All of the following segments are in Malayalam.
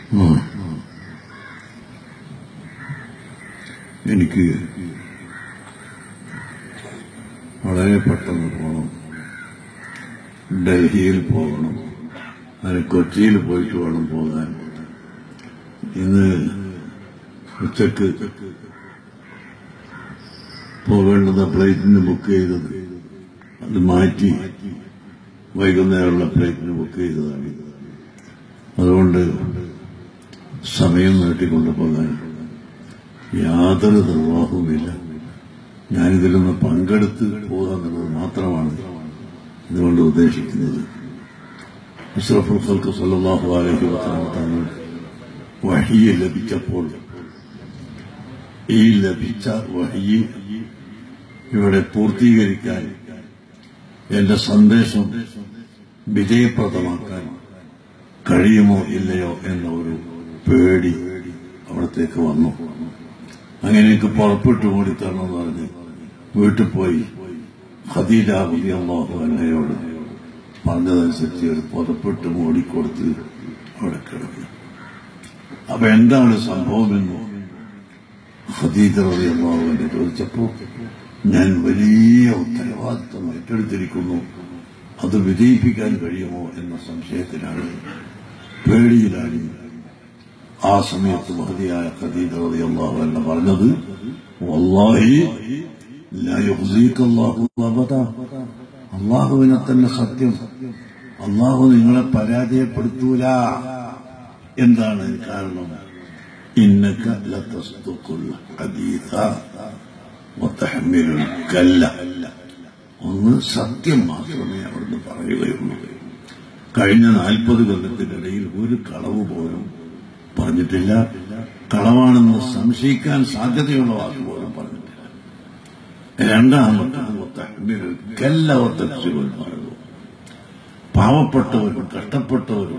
ഉം. എനിക്ക് വളരെ പെട്ടെന്ന് പോകണം ഡൽഹിയിൽ പോകണം അതിന് കൊച്ചിയിൽ പോയിട്ട് വേണം പോകാൻ ഇന്ന് ഉച്ചക്ക് പോകേണ്ടത് ഫ്ലൈറ്റിന് ബുക്ക് ചെയ്തത് അത് മാറ്റി വൈകുന്നേരമുള്ള ഫ്ലൈറ്റിന് ബുക്ക് ചെയ്തതാണ് അതുകൊണ്ട് സമയം നീട്ടിക്കൊണ്ടു പോകാൻ യാതൊരു നിർവാഹവുമില്ല ഞാനിതിലൊന്ന് പങ്കെടുത്ത് പോകാന്നുള്ളത് മാത്രമാണ് ഇതുകൊണ്ട് ഉദ്ദേശിക്കുന്നത് അഷ്റഫുൽ ഖൽക്ക് സല്ലല്ലാഹു അലൈഹി വസല്ലം തങ്ങൾ വഹിയെ ലഭിച്ചപ്പോൾ ഈ ലഭിച്ച വഹിയെ ഇവിടെ പൂർത്തീകരിക്കാൻ എന്റെ സന്ദേശം വിജയപ്രദമാക്കാൻ കഴിയുമോ ഇല്ലയോ എന്ന ഒരു പേടി അവിടത്തേക്ക് വന്നു അങ്ങനെ എനിക്ക് പുറപ്പെട്ടു കൂടി തരണമെന്ന് പറഞ്ഞ് വീട്ടിൽ പോയി ഖദീജ റളിയല്ലാഹു അൻഹയോട് പറഞ്ഞതനുസരിച്ച് ഒരു പുറപ്പെട്ട് മൂടിക്കൊടുത്ത് അവിടെ കിടന്നു അപ്പൊ എന്താണ് സംഭവമെന്ന് ഖദീജ റളിയല്ലാഹു അൻഹ ചോദിച്ചപ്പോ ഞാൻ വലിയ ഉത്തരവാദിത്വം ഏറ്റെടുത്തിരിക്കുന്നു അത് വിജയിപ്പിക്കാൻ കഴിയുമോ എന്ന സംശയത്തിലാണ് പേടിയിലാണ് ആ സമയത്ത് മഹതിയായ ഖദീജ റളിയല്ലാഹു അൻഹ പറഞ്ഞത് വല്ലാഹി ലാ യുഖ്സീക അല്ലാഹു അബദാ അള്ളാഹുവിനെ തന്നെ സത്യം അള്ളാഹു നിങ്ങളെ പരാജയപ്പെടുത്തൂല എന്താണ് കാരണം ഇന്നക ലതസ്തുഖുൽ ഹദീഥ വതഹ്മിലുൽ കല്ല ഒന്ന് സത്യം മാത്രമേ അവിടുന്ന് പറയുകയുള്ളൂ കഴിഞ്ഞ നാൽപ്പത് കൊല്ലത്തിനിടയിൽ ഒരു കളവ് പോലും പറഞ്ഞിട്ടില്ല കളവാണെന്ന് സംശയിക്കാൻ സാധ്യതയുള്ള വാക്ക് പോലും പറഞ്ഞിട്ടില്ല രണ്ടാമത്തെ എല്ലാവർക്കും പറയുന്നു പാവപ്പെട്ടവരും കഷ്ടപ്പെട്ടവരും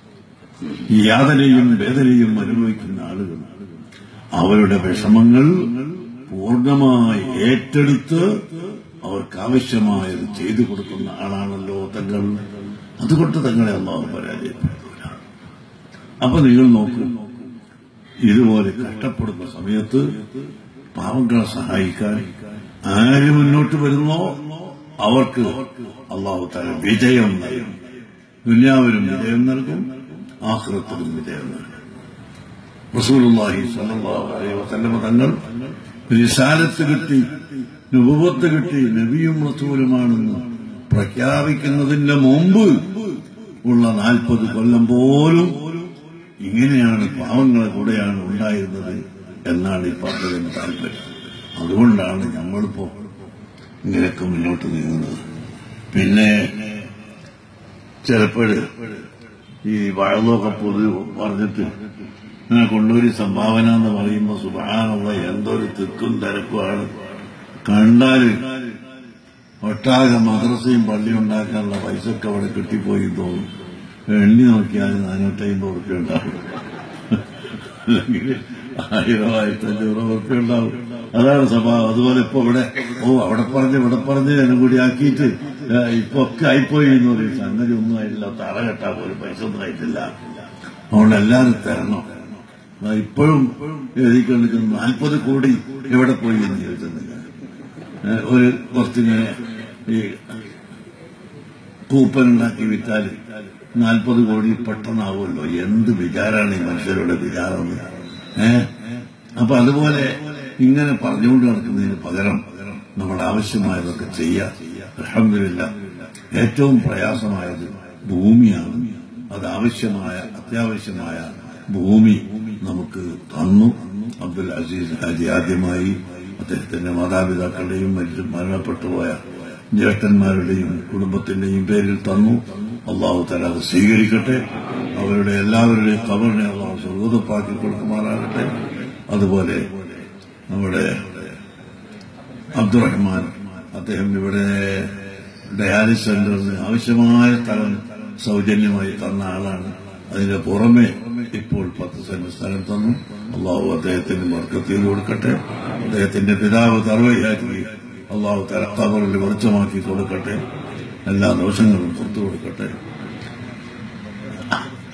യാതനയും വേദനയും അനുഭവിക്കുന്ന ആളുകൾ അവരുടെ വിഷമങ്ങൾ പൂർണ്ണമായി ഏറ്റെടുത്ത് അവർക്ക് ആവശ്യമായത് ചെയ്തു കൊടുക്കുന്ന ആളാണല്ലോ തങ്ങൾ അതുകൊണ്ട് തങ്ങളെ അള്ളാഹു പരാജയപ്പെടുത്തൂല അപ്പൊ നിങ്ങൾ നോക്കൂ ഇതുപോലെ കഷ്ടപ്പെടുന്ന സമയത്ത് പാവങ്ങളെ സഹായിക്കാൻ ആര് മുന്നോട്ട് വരുന്നോ അവർക്ക് അള്ളാഹു തല വിജയം നൽകും ദുനിയാവിലും വിജയം നൽകും ആഹ്റത്തിലും വിജയം നൽകും റസൂലുള്ളാഹി സ്വല്ലല്ലാഹു അലൈഹി വസല്ലമ തങ്ങൾ റിസാലത്ത് കിട്ടി നുബുവത്ത് കിട്ടി നബിയും റസൂലുമാണെന്ന് പ്രഖ്യാപിക്കുന്നതിന്റെ മുമ്പ് ഉള്ള നാൽപ്പത് കൊല്ലം പോലും ഇങ്ങനെയാണ് പാവങ്ങളെ കൂടെയാണ് ഉണ്ടായിരുന്നത് എന്നാണ് ഈ പറഞ്ഞതിന് താല്പര്യം അതുകൊണ്ടാണ് നമ്മളിപ്പോ ഇങ്ങനെയൊക്കെ മുന്നോട്ട് നീങ്ങുന്നത് പിന്നെ ചിലപ്പോൾ ഈ വഴലൊക്കെ പൊതു പറഞ്ഞിട്ട് ഇങ്ങനെ കൊണ്ടുപോയി സംഭാവന എന്ന് പറയുമ്പോൾ സുബാനുള്ള എന്തൊരു തിക്കും തിരക്കുമാണ് കണ്ടാല് ഒട്ടാകെ മദ്രസയും പള്ളിയും ഉണ്ടാക്കാനുള്ള പൈസയൊക്കെ അവിടെ കിട്ടിപ്പോയി തോന്നും എണ്ണി നോക്കിയാൽ നാനൂറ്റമ്പത് ഉറുപ്പ്യ ഉണ്ടാവും അല്ലെങ്കിൽ ആയിരം ആയിരത്തഞ്ഞൂറ് ഉറുപ്പ്യ ഉണ്ടാവും അതാണ് സ്വഭാവം അതുപോലെ ഇപ്പൊ ഇവിടെ ഓ അവിടെ പറഞ്ഞ് ഇവിടെ പറഞ്ഞ് എന്നെ കൂടി ആക്കിയിട്ട് ഏ, ഇപ്പൊ ഒക്കെ ആയിപ്പോയി എന്ന് പറയും സംഗതി ഒന്നും ആയിട്ടില്ല തറ കെട്ടാ പോലും പൈസ ഒന്നും ആയിട്ടില്ല അതുകൊണ്ട് എല്ലാവരും തരണം ആ, ഇപ്പോഴും എഴുതിക്കൊണ്ടിരിക്കുന്ന നാൽപ്പത് കോടി എവിടെ പോയി എന്ന് ചോദിച്ചിട്ടുണ്ടെങ്കിൽ ഏ, ഒരു കുറച്ചിങ്ങനെ ഈ കൂപ്പൻ ഉണ്ടാക്കി വിറ്റാല് നാൽപ്പത് കോടി പെട്ടെന്നാവുമല്ലോ എന്ത് വിചാരാണ് ഈ മനുഷ്യരുടെ വിചാരം ഏ അപ്പൊ അതുപോലെ ഇങ്ങനെ പറഞ്ഞുകൊണ്ട് നടക്കുന്നതിന് പകരം നമ്മൾ ആവശ്യമായതൊക്കെ ചെയ്യാം അലഹമില്ല ഏറ്റവും പ്രയാസമായത് ഭൂമിയാണ് അത് ആവശ്യമായ അത്യാവശ്യമായ ഭൂമി നമുക്ക് തന്നു അബ്ദുൽ അസീസ് ഹാജി ആദ്യമായി അദ്ദേഹത്തിന്റെ മാതാപിതാക്കളുടെയും മരിച്ചു മരണപ്പെട്ടുപോയ ജ്യേഷ്ഠന്മാരുടെയും കുടുംബത്തിന്റെയും പേരിൽ തന്നു അള്ളാഹു തല അത് സ്വീകരിക്കട്ടെ അവരുടെ എല്ലാവരുടെയും കബറിനെ അള്ളാഹു സ്വർഗതപ്പാക്കി കൊടുക്കുമാറാകട്ടെ അതുപോലെ നമ്മുടെ അബ്ദുറഹ്മാൻ അദ്ദേഹം ഇവിടെ ഡയാലിസ് സെന്ററിന് ആവശ്യമായ സ്ഥലം സൗജന്യമായി തന്ന ആളാണ് അതിന്റെ പുറമെ ഇപ്പോൾ പത്ത് സെന്റ് സ്ഥലം തന്നു അള്ളാഹു അദ്ദേഹത്തിന് വർക്കത്തിൽ കൊടുക്കട്ടെ അദ്ദേഹത്തിന്റെ പിതാവ് തറവയാക്കി അള്ളാഹു തലക്കവറിൽ വെളിച്ചമാക്കി കൊടുക്കട്ടെ എല്ലാ ദോഷങ്ങളും പുറത്തു കൊടുക്കട്ടെ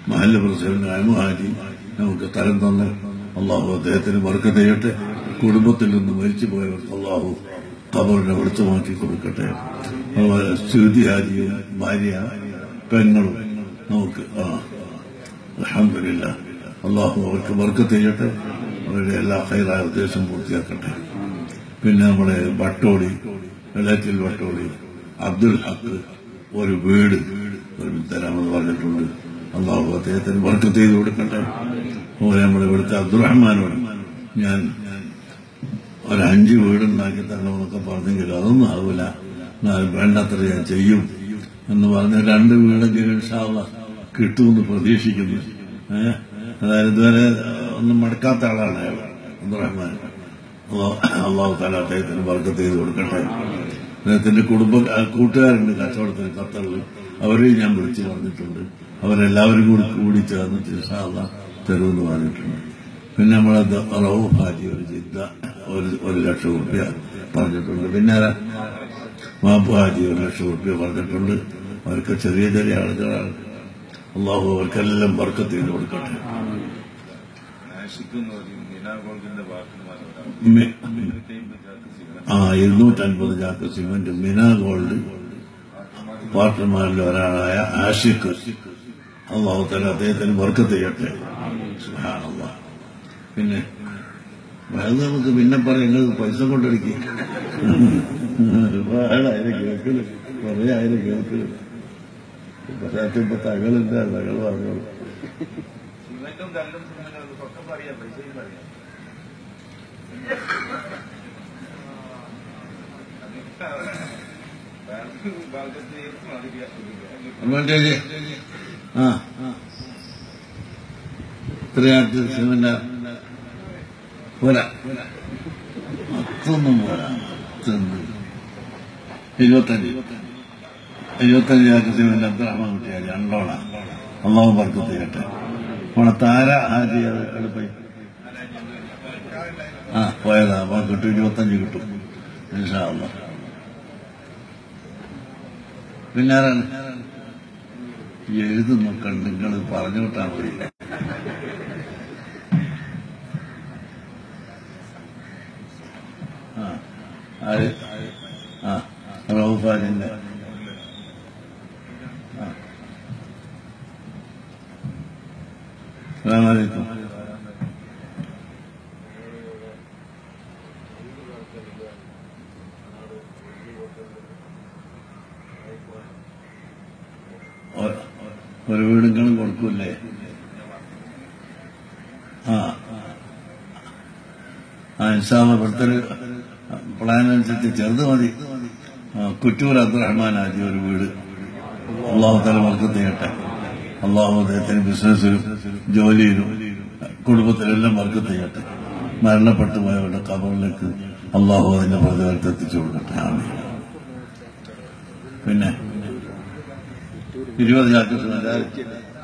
മഹല്ല പ്രസിഡന്റ് അമുഹാജി നമുക്ക് തരം തന്നു അള്ളാഹു അദ്ദേഹത്തിന് വർക്ക് ചെയ്യട്ടെ കുടുംബത്തിൽ നിന്ന് മരിച്ചു പോയവർക്ക് അള്ളാഹു ഖബറിനെ വെളിച്ചമാക്കി കൊടുക്കട്ടെ അതുപോലെ സ്തുതി ഹാജിയും ഭാര്യ പെങ്ങളും നമുക്ക് ആ അലഹമില്ല അള്ളാഹു അവർക്ക് വർക്ക് ചെയ്യട്ടെ അവരുടെ എല്ലാ ഹൈറായ ഉദ്ദേശം പൂർത്തിയാക്കട്ടെ പിന്നെ നമ്മുടെ വട്ടോടി വെള്ളത്തിൽ വട്ടോടി അബ്ദുൽ ഹക്ക് ഒരു വീട് ഒരു തരാമെന്ന് പറഞ്ഞിട്ടുണ്ട് അള്ളാഹു അദ്ദേഹത്തിന് വർക്ക് ചെയ്ത് കൊടുക്കട്ടെ അതുപോലെ നമ്മുടെ ഇവിടുത്തെ അബ്ദുറഹ്മാനോട് ഞാൻ ഒരു അഞ്ച് വീടുണ്ടാക്കി തരണമെന്നൊക്കെ പറഞ്ഞെങ്കിൽ അതൊന്നും ആവില്ല എന്നാൽ വേണ്ടത്ര ഞാൻ ചെയ്യും എന്ന് പറഞ്ഞ് രണ്ട് വീടെങ്കിലും ഇൻഷാള്ള കിട്ടുമെന്ന് പ്രതീക്ഷിക്കുന്നു ഏഹ് അതായത് ഇതുവരെ ഒന്നും മടക്കാത്ത ആളാണ് അയാൾ അബ്ദുറഹ്മാൻ അള്ളാഹു താല അദ്ദേഹത്തിന് വർക്ക് ചെയ്ത് കൊടുക്കട്ടെ അദ്ദേഹത്തിന്റെ കുടുംബ കൂട്ടുകാരുണ്ട് കച്ചവടത്തിന് ഖത്തറിൽ അവരെയും ഞാൻ വിളിച്ചു പറഞ്ഞിട്ടുണ്ട് അവരെല്ലാവരും കൂടി കൂടി ചേർന്നിട്ട് ഇൻഷാള്ള തരുമെന്ന് പറഞ്ഞിട്ടുണ്ട് പിന്നെ നമ്മളെ റൌഫ് ഹാജി ഒരു ജിദ്ദ ഒരു ഒരു ലക്ഷം റുപ്യ പറഞ്ഞിട്ടുണ്ട് പിന്നെ ആരാ? മാബു ഹാജി ഒരു ലക്ഷം റുപ്യ പറഞ്ഞിട്ടുണ്ട് അവർക്ക് ചെറിയ ചെറിയ ആളുകളാണ് അള്ളാഹു അവർക്കെല്ലാം ബർക്കത്ത് ചെയ്ത് കൊടുക്കട്ടെ ആഷിഖെന്ന് പറയും മീനാ ഗോൾഡിന്റെ വാക്കുമാർ മി- ആ ഇരുന്നൂറ്റൻപത് ചാക്ക് സിമന്റ് മിന ഗോൾഡ് പാർട്ട്ണർമാരിൽ ഒരാളായ ആഷിഖ് അള്ളാഹു തല അദ്ദേഹത്തിന് ബർക്കത്ത് ചെയ്യട്ടെ സുബ്ഹാനല്ലാഹ്. പിന്നെ വേറെ നമുക്ക് പിന്നെ പറയാം നിങ്ങൾ പൈസ കൊണ്ടെടുക്കി ഒരുപാടായാലും കേൾക്കല് കുറെ ആയാലും കേൾക്കല് പക്ഷേ ഇപ്പൊ തകളുണ്ട് തകൾ പറഞ്ഞോളൂ സിമെന്റും കല്ലും സിമെന്റും അത് ഒക്കെ പറയാം പൈസയും പറയാം ഭാഗത്ത് അങ്ങോട്ടേ ആ ഇത്രയാൾക്ക് സിമന്റ് പോരാ അതൊന്നും പോരാ അതൊന്നും. ഇരുപത്തഞ്ച് ഇരുപത്തഞ്ച് ചാക്ക് സിമന്റ് അബ്ദുറഹ്മാൻ കുട്ടിയാ രണ്ടോളാ അള്ളാഹു ബർക്കത്ത് ചെയ്യട്ടെ നമ്മളെ താര ഹാജി അത് എളുപ്പം ആ പോയതാ അപ്പൊ കിട്ടും ഇരുപത്തഞ്ച് കിട്ടും ഇൻഷാ അള്ളാഹ് പിന്നെ ആരാണ് എഴുതുന്നു കണ്ട് നിങ്ങൾ പറഞ്ഞു വിട്ടാൽ മതി ആ ആര് ആ റൌഫാജിന്റെ ആ അസ്സലാമലൈക്കും ഒ- ഒരു വീടുകളും കൊടുക്കൂലേ ആ ആ ഇൻഷാല്ല ഇവിടുത്തെ ഒരു പ്ലാൻ അനുസരിച്ച് ചെറുത് മതി ആ, കുറ്റൂർ അബ്ദുറഹ്മാൻ ആജി ഒരു വീട് അള്ളാഹു തല വർക്കത്ത് ചെയ്യട്ടെ അള്ളാഹു അദ്ദേഹത്തിന് ബിസിനസ്സിലും ജോലിയിലും കുടുംബത്തിലെല്ലാം വർക്കത്ത് ചെയ്യട്ടെ മരണപ്പെട്ടു പോയവരുടെ കബറിലേക്ക് അള്ളാഹു അതിന്റെ പ്രതിഫലത്തെ എത്തിച്ചു കൊടുക്കട്ടെ ആമീൻ പിന്നെ ഇരുപത് ചാക്ക് സിമന്റ്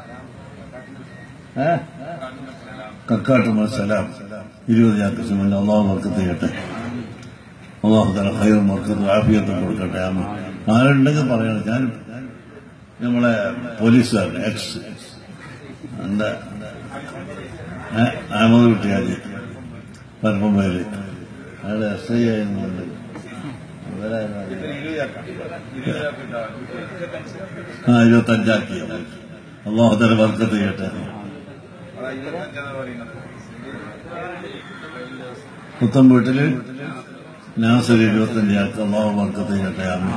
ഏ കക്കാട്ട് മത്സലാം ഇരുപത് ചാക്ക് സിമന്റ് അള്ളാഹു വർക്കത്ത് ചെയ്യട്ടെ അള്ളാഹു തല ഹൈറും വർക്കത്ത് ആഫിയത്തും കൊടുക്കട്ടെ ആമ ആരുണ്ടെങ്കിൽ പറയണം ഞാൻ നമ്മളെ പോലീസുകാരൻ എക്സ് എന്റെ ഏ, അഹമ്മദ് കുട്ടിയാജി പരപ്പമേല് അയാളെ എസ് ഐ ആയിരുന്നുണ്ട് ഇവരായിരുന്നു ആ ഇരുപത്തഞ്ചാക്കി അള്ളാഹു തല വർക്കത്ത് ചെയ്യട്ടെ ഇരുപത്തഞ്ചാണ് പറയുന്നത് പുത്തൻ വീട്ടില് നാസർ ഇരുപത്തഞ്ചാക്കി അള്ളാഹു വർക്കത്ത് ചെയ്യട്ടെ ആമീൻ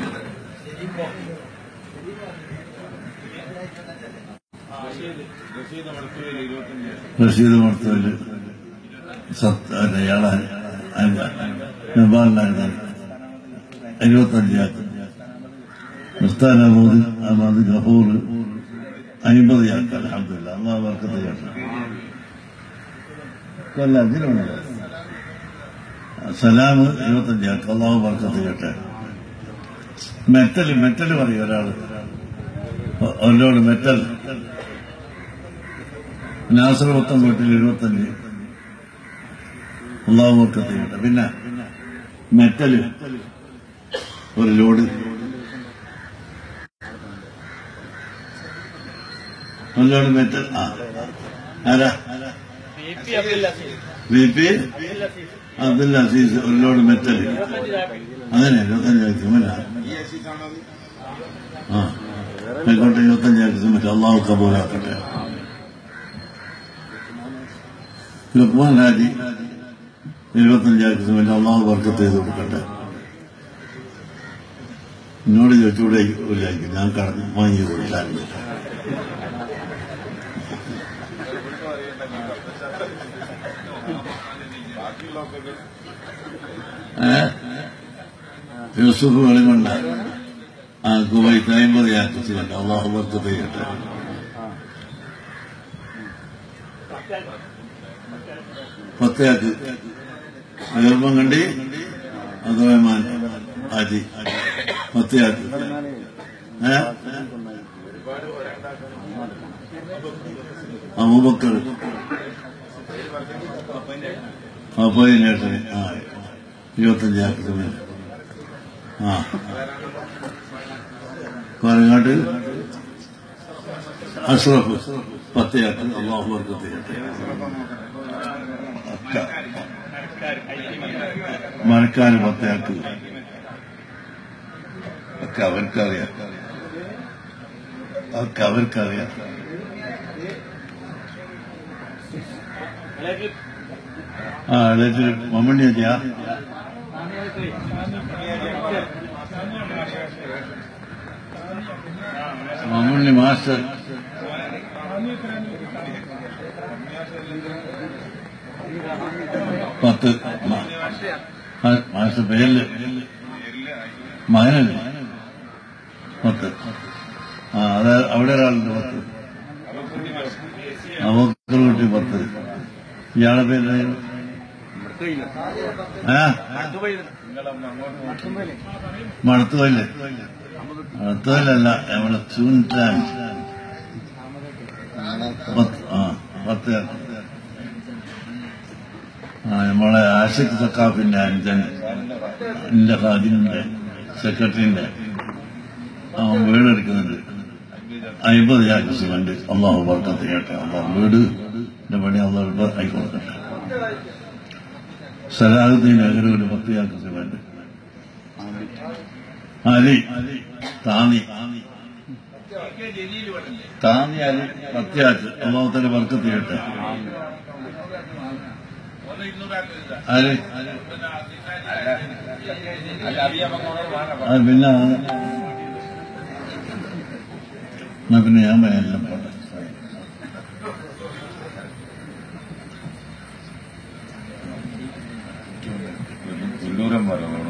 റഷീദ് മടക്കുവയിൽ ഇരുപത്തഞ്ച് റഷീദ് മർത്തവല് സത്ത് അല്ല, ഇയാളെ നബാലിനായിരുന്നു ഇരുപത്തഞ്ചാക്കി മുസ്താൻ അഹമ്മദ് അഹമ്മദ് ഗഫൂർ അമ്പത് ചാക്ക് അലഹമില്ല അള്ളാഹു വർക്കത്ത് ചെയ്യട്ടെ കൊല്ല അതിനുണ്ട് സലാം ഇരുപത്തഞ്ചാക്ക് അള്ളാഹു വർക്കത്ത് ചെയ്യട്ടെ മെറ്റൽ മെറ്റൽ പറയും ഒരാള് ഒ- ഒന്നോട് മെറ്റൽ നാസർ മൊത്തം വീട്ടിൽ എഴുപത്തഞ്ച് അള്ളാഹു വർക്കത്ത് ചെയ്യട്ടെ പിന്നെ മെറ്റല് ഒരു ലോഡ് കൊല്ലോട് മെറ്റൽ ആ ആരാ B P Abdul Aziz B P Abdul Aziz Abdul Aziz Kollode metal ഇരുപത്തഞ്ച് ചാപ്പി അങ്ങനെ ഇരുപത്തഞ്ച് ആക്സിമല്ല ആ ആയിക്കോട്ടെ ഇരുപത്തഞ്ച് ആക്സിമറ്റ് അള്ളാഹു കബൂലാക്കട്ടെ ലുക്മാൻ ഹാജി ഇരുപത്തഞ്ച് ആക്സിമറ്റ് അള്ളാഹു വർക്കത്ത് ചെയ്ത് കൊടുക്കട്ടെ എന്നോട് ചോദിച്ചുകൂടെ ഇല്ലായിരിക്കും ഞാൻ കടന്ന് വാങ്ങി കൊടുക്കാറുണ്ട് ഏ യൂസുഫ് വെളിമണ്ട ആ കുവൈത്ത് അമ്പത് യാത്രച്ചിട്ടുണ്ട് അള്ളാഹു വർക്കത്ത് ചെയ്യട്ടെ പത്തയാക്ക് ഗർഭം കണ്ടി അതുമാൻ ആജി പത്തയാക്ക് ഏ അബൂബക്കർ അപ്പതിനേട്ടന് ആ ഇരുപത്തഞ്ചാക്ക് സമയം ആ പാലങ്ങാട്ട് അഷ്റഫ് പത്തയാക്ക് അള്ളാഹു വർക്കത്ത് ചെയ്യട്ടെ അക്ക മഴക്കാര് പത്തയാക്ക് ഒക്കെ അവർക്കറിയാം അതൊക്കെ അവർക്കറിയാം ആ എന്നിട്ട് മമ്മണ്ണി വെച്ചാ മമ്മണ്ണി മാസ്റ്റർ പത്ത് മ- ആ, മാസ്റ്റർ പേരില് മകനല്ലേ പത്ത് ആ അത് അവിടെ ഒരാളുണ്ട് പത്ത് അവക്കർ കുട്ടി പത്ത് ഇയാളെ പേര് ആ മണത്തുവല്ലേ മണത്തുവല്ലല്ല നമ്മളെ ചൂൻറ്റാൻ പത്ത് ആ പത്ത് ആ നമ്മളെ ആഷിഖ് സക്കാഫിന്റെ അഞ്ചൻ എന്റെ ഖാദിന്റെ സെക്രട്ടറിന്റെ അവൻ വീടെടുക്കുന്നുണ്ട് അമ്പത് ചാക്ക് സിമന്റ് അള്ളാഹു വർക്കത്ത് ചെയ്യട്ടെ അള്ളാഹു വീട് എന്റെ പണി അള്ളാഹു ആയിക്കൊടുക്കട്ടെ സലാഹുദ്ദീൻ അഗരൂര് പത്ത് ചാക്ക് സിമന്റ് അലി താന്നി താന്നി അലി പത്ത് ചാക്ക് അള്ളാഹുത്തിന്റെ വർക്കത്ത് ചെയ്യട്ടെ ആര് അത് പിന്നെ എന്നാ പിന്നെ ഞാൻ പറയാനെല്ലാം പോട്ടെ പുല്ലൂരം പറഞ്ഞു